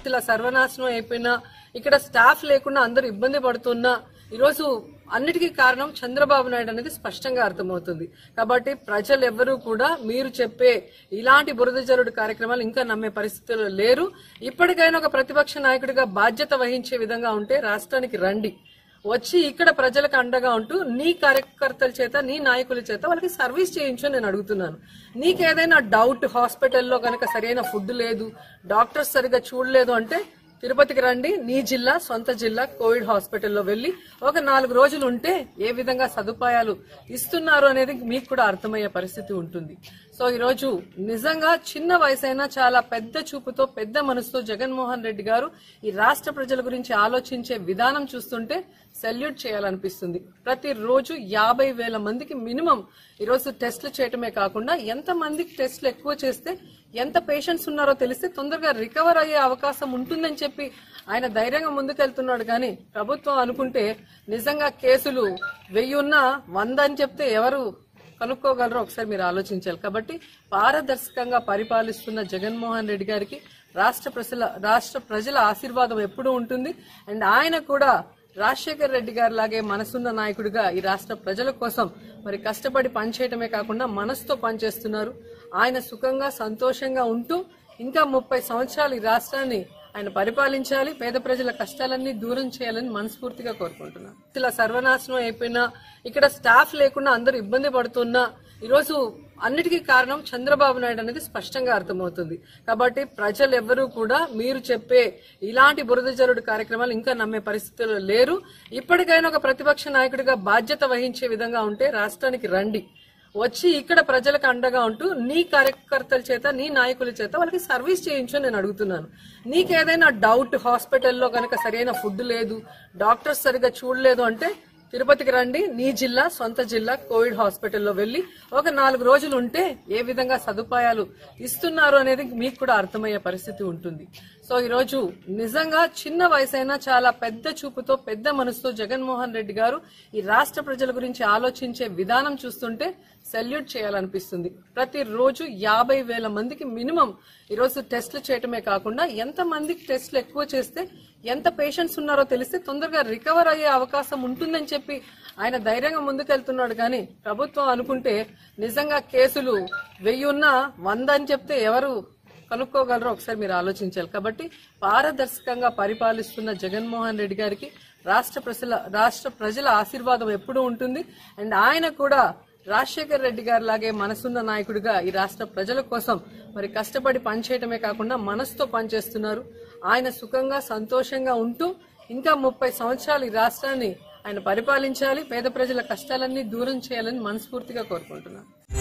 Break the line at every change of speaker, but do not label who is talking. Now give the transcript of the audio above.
ఇలా సర్వనాశనం అయిపోయినా ఇక్కడ స్టాఫ్ లేకుండా అందరూ ఇబ్బంది పడుతున్నా ఈరోజు అన్నిటికీ కారణం చంద్రబాబు నాయుడు అనేది స్పష్టంగా అర్థమవుతుంది కాబట్టి ప్రజలు ఎవ్వరూ కూడా మీరు చెప్పే ఇలాంటి బురద జరుడు కార్యక్రమాలు ఇంకా నమ్మే పరిస్థితుల్లో లేరు ఇప్పటికైనా ఒక ప్రతిపక్ష నాయకుడిగా బాధ్యత వహించే విధంగా ఉంటే రాష్ట్రానికి రండి వచ్చి ఇక్కడ ప్రజలకు అండగా ఉంటూ నీ కార్యకర్తల చేత నీ నాయకుల చేత వాళ్ళకి సర్వీస్ చేయించు అని నేను అడుగుతున్నాను నీకేదైనా డౌట్ హాస్పిటల్లో కనుక సరైన ఫుడ్ లేదు డాక్టర్స్ సరిగా చూడలేదు అంటే తిరుపతికి రండి నీ జిల్లా సొంత జిల్లా కోవిడ్ హాస్పిటల్లో వెళ్ళి ఒక నాలుగు రోజులు ఉంటే ఏ విధంగా సదుపాయాలు ఇస్తున్నారు అనేది మీకు కూడా అర్థమయ్యే పరిస్థితి ఉంటుంది సో ఈరోజు నిజంగా చిన్న వయసైనా చాలా పెద్ద చూపుతో పెద్ద మనసుతో జగన్మోహన్ రెడ్డి గారు ఈ రాష్ట్ర ప్రజల గురించి ఆలోచించే విధానం చూస్తుంటే సెల్యూట్ చేయాలనిపిస్తుంది ప్రతిరోజు యాభై వేల మందికి మినిమం ఈరోజు టెస్టులు చేయటమే కాకుండా ఎంత మందికి టెస్టులు ఎక్కువ చేస్తే ఎంత పేషెంట్స్ ఉన్నారో తెలిస్తే తొందరగా రికవర్ అయ్యే అవకాశం ఉంటుందని చెప్పి ఆయన ధైర్యంగా ముందుకెళ్తున్నాడు కానీ ప్రభుత్వం అనుకుంటే నిజంగా కేసులు వెయ్యి ఉన్నా వంద అని చెప్తే ఎవరు కనుక్కోగలరో ఒకసారి మీరు ఆలోచించాలి కాబట్టి పారదర్శకంగా పరిపాలిస్తున్న జగన్మోహన్ రెడ్డి గారికి రాష్ట్ర ప్రజల రాష్ట్ర ప్రజల ఆశీర్వాదం ఎప్పుడూ ఉంటుంది అండ్ ఆయన కూడా రాజశేఖర్ రెడ్డి గారి లాగే మనసున్న నాయకుడిగా ఈ రాష్ట్ర ప్రజల కోసం మరి కష్టపడి పనిచేయటమే కాకుండా మనసుతో పనిచేస్తున్నారు ఆయన సుఖంగా సంతోషంగా ఉంటూ ఇంకా ముప్పై సంవత్సరాలు ఈ రాష్ట్రాన్ని ఆయన పరిపాలించాలి పేద ప్రజల కష్టాలన్నీ దూరం చేయాలని మనస్ఫూర్తిగా కోరుకుంటున్నాను ఇలా సర్వనాశనం అయిపోయినా ఇక్కడ స్టాఫ్ లేకుండా అందరూ ఇబ్బంది పడుతున్నా ఈరోజు అన్నిటికీ కారణం చంద్రబాబు నాయుడు అనేది స్పష్టంగా అర్థమవుతుంది కాబట్టి ప్రజలు ఎవ్వరూ కూడా మీరు చెప్పే ఇలాంటి బురద జరుడు కార్యక్రమాలు ఇంకా నమ్మే పరిస్థితుల్లో లేరు ఇప్పటికైనా ఒక ప్రతిపక్ష నాయకుడిగా బాధ్యత వహించే విధంగా ఉంటే రాష్ట్రానికి రండి వచ్చి ఇక్కడ ప్రజలకు అండగా ఉంటూ నీ కార్యకర్తల చేత నీ నాయకుల చేత వాళ్ళకి సర్వీస్ చేయించు అని నేను అడుగుతున్నాను నీకేదైనా డౌట్ హాస్పిటల్లో కనుక సరైన ఫుడ్ లేదు డాక్టర్స్ సరిగా చూడలేదు అంటే తిరుపతికి రండి నీ జిల్లా సొంత జిల్లా కోవిడ్ హాస్పిటల్లో వెళ్ళి ఒక నాలుగు రోజులు ఉంటే ఏ విధంగా సదుపాయాలు ఇస్తున్నారు అనేది మీకు కూడా అర్థమయ్యే పరిస్థితి ఉంటుంది సో ఈరోజు నిజంగా చిన్న వయసైనా చాలా పెద్ద చూపుతో పెద్ద మనసుతో జగన్మోహన్ రెడ్డి గారు ఈ రాష్ట్ర ప్రజల గురించి ఆలోచించే విధానం చూస్తుంటే సెల్యూట్ చేయాలనిపిస్తుంది ప్రతిరోజు యాభై వేల మందికి మినిమం ఈరోజు టెస్టులు చేయటమే కాకుండా ఎంత మందికి టెస్టులు ఎక్కువ చేస్తే ఎంత పేషెంట్స్ ఉన్నారో తెలిస్తే తొందరగా రికవర్ అయ్యే అవకాశం ఉంటుందని చెప్పి ఆయన ధైర్యంగా ముందుకెళ్తున్నాడు కానీ ప్రభుత్వం అనుకుంటే నిజంగా కేసులు వెయ్యి ఉన్నా వంద అని చెప్తే ఎవరు కనుక్కోగలరో ఒకసారి మీరు ఆలోచించాలి కాబట్టి పారదర్శకంగా పరిపాలిస్తున్న జగన్మోహన్ రెడ్డి గారికి రాష్ట్ర ప్రజల రాష్ట్ర ప్రజల ఆశీర్వాదం ఎప్పుడూ ఉంటుంది అండ్ ఆయన కూడా రాజశేఖర్ రెడ్డి గారి లాగే మనసున్న నాయకుడిగా ఈ రాష్ట్ర ప్రజల కోసం మరి కష్టపడి పనిచేయటమే కాకుండా మనసుతో పనిచేస్తున్నారు ఆయన సుఖంగా సంతోషంగా ఉంటూ ఇంకా ముప్పై సంవత్సరాలు ఈ రాష్ట్రాన్ని ఆయన పరిపాలించాలి పేద ప్రజల కష్టాలన్నీ దూరం చేయాలని మనస్ఫూర్తిగా కోరుకుంటున్నాను